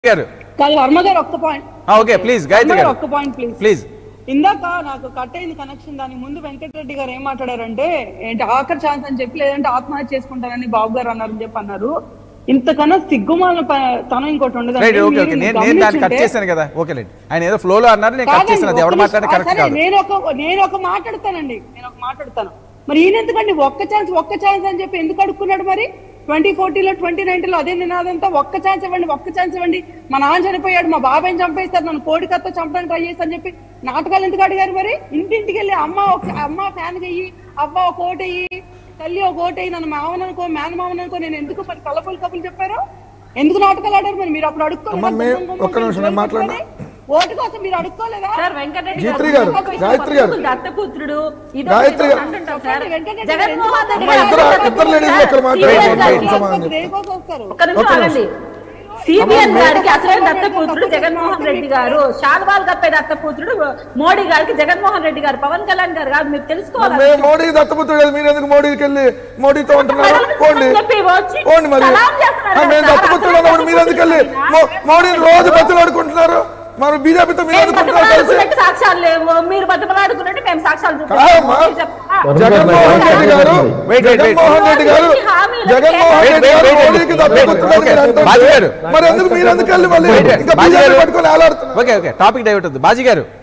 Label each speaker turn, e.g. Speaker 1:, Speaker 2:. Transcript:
Speaker 1: గారు
Speaker 2: కాదు వర్మ గారు ఒక్క పాయింట్
Speaker 1: ఆ, ఓకే ప్లీజ్ గాయత్రి గారు
Speaker 2: ఒక్క పాయింట్ ప్లీజ్
Speaker 1: ప్లీజ్
Speaker 2: ఇందాక నాకు కట్ అయింది కనెక్షన్ దాని ముందు వెంకటరెడ్డి గారు ఏం మాట్లాడారంటే ఏంటి ఆఖరి ఛాన్స్ అని చెప్పి లేదంటే ఆత్మహత్య చేసుకుంటారని బాబు గారు అన్నారని చెప్పి అన్నారు ఇంతకన్నా సిగ్గుమాల ప- తనం ఇంకోటి ఉండదు
Speaker 1: రైట్ ఓకే ఓకే నేను నేను దాన్ని కట్ చేశాను కదా ఓకే లేండి ఆయన ఏదో ఫ్లోలో అన్నారు నేను కట్ చేశాను అది ఎవడు మాట్లాడినా కరెక్ట్ కాదు
Speaker 2: నేను ఒక నేను ఒక మాట్లాడతానండి నేను ఒక మాట్లాడతాను మరి ఈయన ఎందుకండి ఒక్క ఛాన్స్ ఒక్క ఛాన్స్ అని చెప్పి ఎందుకు అడుక్కున్నాడు మరి ట్వంటీ ఫోర్టీలో ట్వంటీ నైన్టీలో అదే నినాదంతా ఒక్క ఛాన్స్ ఇవ్వండి ఒక్క ఛాన్స్ ఇవ్వండి మా నాన్న చనిపోయాడు మా బాబాయ్ చంపేస్తారు నన్ను కోడికత్తో చంపడానికి ట్రై చేస్తా అని చెప్పి నాటకాలు ఎందుకు అడిగారు మరి ఇంటింటికి వెళ్ళి అమ్మ ఒక అమ్మ ఫ్యాన్ అయ్యి అవ్వ ఒక ఓటు అయ్యి తల్లి ఒక ఓటు అయ్యి నన్ను మామననుకో మేనమామననుకో నేను ఎందుకు మరి కలపలు కప్పులు చెప్పారు ఎందుకు నాటకాలు ఆడారు మరి మీరు అప్పుడు
Speaker 3: అమ్మ, మే- ఒక్క నిమిషం, నేను మాట్లాడనా?
Speaker 2: ఓటు కోసం మీరు అడుక్కోలేదా
Speaker 4: సార్ వెంకటరెడ్డి
Speaker 3: జీత్రి గారు, గాయత్రి గారు.
Speaker 4: దత్తపుత్రుడు ఇది
Speaker 3: గాయత్రి గారు.
Speaker 4: అంటుంటాం సార్
Speaker 2: వెంకటరెడ్డి గారు
Speaker 4: జగన్మోహన్ రెడ్డి
Speaker 3: అమ్మ, ఇద్దరు ఇద్దరు లేడీస్ ఒక్కరు మాట్లాడండి
Speaker 1: Wait, wait, wait.
Speaker 3: సమాధానం చెప్తాను.
Speaker 2: దేనికోసం వస్తారు
Speaker 4: ఒక్క నిమిషం ఆగండి సిబిఎన్ గారికి అసలైన దత్తపుత్రుడు జగన్మోహన్ రెడ్డి గారు షాల్వాల్ కప్పే దత్తపుత్రుడు మోడీ గారికి జగన్మోహన్ రెడ్డి గారు పవన్ కళ్యాణ్ గారు కాదు మీరు తెలుసుకోవాలి
Speaker 3: మేము మోడీకి దత్తపుత్రుడు కదా మీరు ఎందుకు మోడీకి వెళ్ళి మోడీతో ఉంటున్నారు
Speaker 4: ప్రజలకు
Speaker 3: పోండి
Speaker 4: చెప్పి వచ్చి
Speaker 3: పోండి మరి
Speaker 4: సలాం చేస్తున్నారు
Speaker 3: ఆ, మేము
Speaker 4: సార్.
Speaker 3: దత్తపుత్రుడు అన్నప్పుడు మీరు ఎందుకు వెళ్ళి మో- మోడీని రోజు బతులాడుకుంటున్నారు మరి బీజేపీతో మీరు
Speaker 4: మేము
Speaker 3: ఎందుకు ఉంటున్నారు కలిసి
Speaker 4: బతిమలాడుకున్నట్టు సాక్ష్యాలు లేవు మీరు బతిమలాడుకున్నట్టు మేము సాక్ష్యాలు
Speaker 3: కాదమ్మా.
Speaker 4: చూపిస్తాం
Speaker 3: జగన్మోహన్ రెడ్డి గారు
Speaker 1: Wait, wait, wait.
Speaker 3: Jaganmohan Reddy గారు జగన్మోహన్ రెడ్డి గారు
Speaker 1: Wait, wait, wait.
Speaker 3: మోడీకి దత్తపుత్రుడు అని మీరు అంటుంటే
Speaker 1: బాజీ గారు.
Speaker 3: మరి ఎందుకు మీరు ఎందుకు వెళ్ళి మళ్ళీ
Speaker 1: Wait,
Speaker 3: ఇంకా
Speaker 1: బాజీ
Speaker 3: బీజేపీ
Speaker 1: గారు.
Speaker 3: పట్టుకొని ఆలాడుతున్నారు
Speaker 1: ఓకే ఓకే టాపిక్ డైవర్ట్ ఉంది బాజీ గారు